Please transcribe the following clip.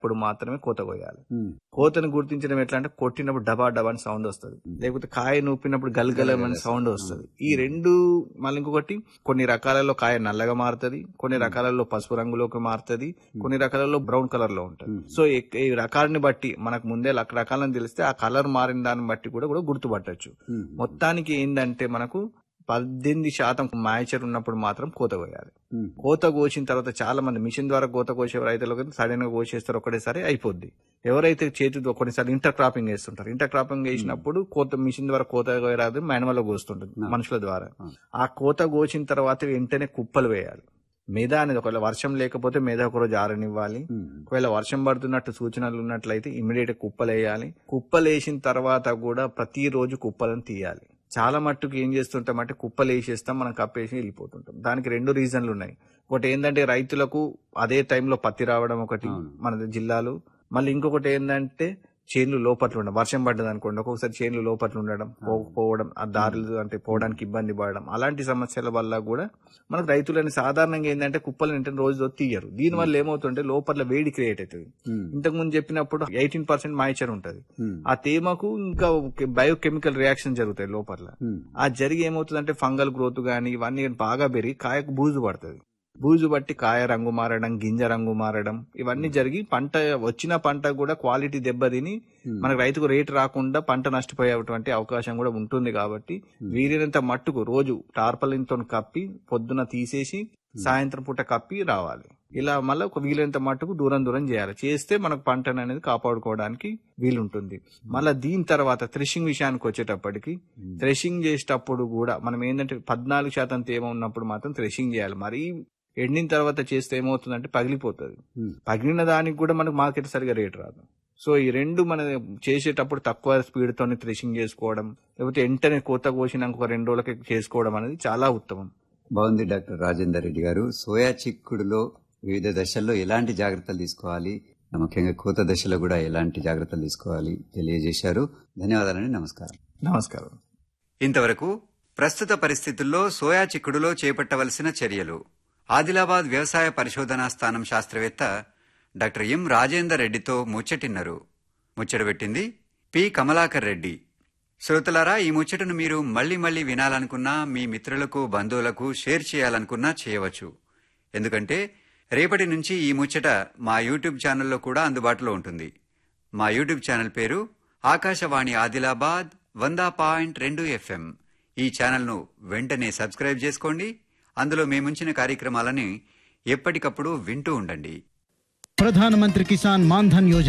ఇప్పుడు మాత్రమే కోత కోయాలి ఉమ్, కోతను గుర్తించడం ఎట్లా అంటే కొట్టినప్పుడు డబా డబా అని సౌండ్ వస్తుంది లేకపోతే కాయ నూపినప్పుడు గల్గలమని సౌండ్ వస్తుంది ఈ రెండు మళ్ళీ ఇంకొకటి కొన్ని రకాలలో కాయ నల్లగా మారుతుంది కొన్ని రకాలలో పసుపు రంగులోకి మారుతుంది కొన్ని రకాలలో బ్రౌన్ కలర్ లో ఉంటుంది సో ఈ- ఈ రకాలని బట్టి మనకు ముందే లక్ రకాలను తెలిస్తే ఆ కలర్ మారిన దాన్ని బట్టి కూడా కూడా గుర్తుపట్టచ్చు ఉమ్, మొత్తానికి ఏంటంటే మనకు పద్దెనిమిది శాతం మాయచర్ ఉన్నప్పుడు మాత్రం కోత కోయాలి ఉమ్, కోత కోసిన తర్వాత చాలా మంది మిషన్ ద్వారా కోత కోసే రైతులకు సడన్ గా కోసేస్తారు ఒకటేసారి అయిపోద్ది ఎవరైతే చేతితో కొన్నిసార్లు ఇంటర్ క్రాపింగ్ వేస్తుంటారు ఇంటర్ క్రాపింగ్ వేసినప్పుడు కోత మిషన్ ద్వారా కోత కోయరాదు మాన్యువల్ లో కోస్తుంటుంది మనుషుల ద్వారా ఆ కోత కోసిన తర్వాత వెంటనే కుప్పలు వేయాలి మీద అనేది ఒకవేళ వర్షం లేకపోతే మీద ఒక రోజు ఆరనివ్వాలి ఉమ్, ఒకవేళ వర్షం పడుతున్నట్టు సూచనలు ఉన్నట్లయితే ఇమీడియట్ కుప్పలు వేయాలి కుప్పలు వేసిన తర్వాత కూడా ప్రతిరోజు కుప్పలను తీయాలి చాలా మట్టుకు ఏం చేస్తుంటామంటే కుప్పలు వేసేస్తాం మనం కప్పేసి వెళ్ళిపోతుంటాం దానికి రెండు రీజన్లు ఉన్నాయి ఒకటి ఏంటంటే రైతులకు అదే టైంలో పత్తి రావడం ఒకటి మన జిల్లాలు మళ్ళీ ఇంకొకటి ఏంటంటే చేన్లు లోపట్లు ఉండడం వర్షం పడ్డది అనుకోండి ఒక్కొక్కసారి చేన్లు లోపట్లు ఉండడం పోకపోవడం ఆ దారులు అంటే పోవడానికి ఇబ్బంది పడడం అలాంటి సమస్యల వల్ల కూడా మనకు రైతులని సాధారణంగా ఏంటంటే కుప్పలు వెంటనే రోజు తీయరు దీని వల్ల ఏమవుతుంటే లోపల వేడి క్రియేట్ అవుతుంది ఉమ్, ఇంతకు ముందు చెప్పినప్పుడు ఎయిటీన్ పర్సెంట్ మాయిచర్ ఉంటది ఉమ్, ఆ తేమకు ఇంకా బయోకెమికల్ రియాక్షన్ జరుగుతాయి లోపల ఉమ్, ఆ జరిగి ఏమవుతుందంటే ఫంగల్ గ్రోత్ గానీ ఇవన్నీ బాగా పెరిగి కాయకు బూజు పడుతుంది బూజు బట్టి కాయ రంగు మారడం గింజ రంగు మారడం ఇవన్నీ జరిగి పంట వచ్చిన పంట కూడా క్వాలిటీ దెబ్బతిని మనకు రైతుకు రేటు రాకుండా పంట నష్టపోయేటువంటి అవకాశం కూడా ఉంటుంది కాబట్టి వీలైనంత మట్టుకు రోజు టార్పలిన్తో కప్పి పొద్దున తీసేసి సాయంత్రం పూట కప్పి రావాలి ఇలా మళ్ళీ ఒక వీలైనంత మట్టుకు దూరం దూరం చేయాలి చేస్తే మనకు పంటను అనేది కాపాడుకోవడానికి వీలుంటుంది మళ్ళీ దీని తర్వాత థ్రెషింగ్ విషయానికి వచ్చేటప్పటికి థ్రెషింగ్ చేసేటప్పుడు కూడా మనం ఏంటంటే పద్నాలుగు శాతం తేమ ఉన్నప్పుడు మాత్రం థ్రెషింగ్ చేయాలి మరీ ఎండిన తర్వాత చేస్తే ఏమవుతుందంటే పగిలిపోతుంది ఉమ్. పగిలిన దానికి కూడా మనకు మార్కెట్ సరిగా రేట్ రాదు సో ఈ రెండు మన చేసేటప్పుడు తక్కువ స్పీడ్ తోని థ్రెషింగ్ చేసుకోవడం లేకపోతే వెంటనే కోత కోసినాక ఒక రెండు రోజులకి చేసుకోవడం అనేది చాలా ఉత్తమం బాగుంది డాక్టర్ రాజేందర్ రెడ్డి గారు సోయా చిక్కుడులో వివిధ దశల్లో ఎలాంటి జాగ్రత్తలు తీసుకోవాలి ముఖ్యంగా కోత దశలో కూడా ఎలాంటి జాగ్రత్తలు తీసుకోవాలి తెలియజేశారు ధన్యవాదాలండి నమస్కారం నమస్కారం ఇంతవరకు ప్రస్తుత పరిస్థితుల్లో సోయా చిక్కుడులో చేపట్టవలసిన చర్యలు ఆదిలాబాద్ వ్యవసాయ పరిశోధనా స్థానం శాస్త్రవేత్త డాక్టర్ ఎం రాజేందర్ రెడ్డితో ముచ్చటిన్నారు ముచ్చటబెట్టింది పి కమలాకర్ రెడ్డి శ్రోతలారా ఈ ముచ్చటను మీరు మళ్లీ మళ్లీ వినాలనుకున్నా మీ మిత్రులకు బంధువులకు షేర్ చేయాలనుకున్నా చేయవచ్చు ఎందుకంటే రేపటి నుంచి ఈ ముచ్చట మా యూట్యూబ్ ఛానల్లో కూడా అందుబాటులో ఉంటుంది మా యూట్యూబ్ ఛానల్ పేరు ఆకాశవాణి ఆదిలాబాద్ వంద పాయింట్ రెండు ఎఫ్ఎం ఈ ఛానల్ను వెంటనే సబ్స్క్రైబ్ చేసుకోండి అందులో మేముంచిన కార్యక్రమాలని ఎప్పటికప్పుడు వింటూ ఉండండి ప్రధానమంత్రి కిసాన్ మాన్ధన్ యోజన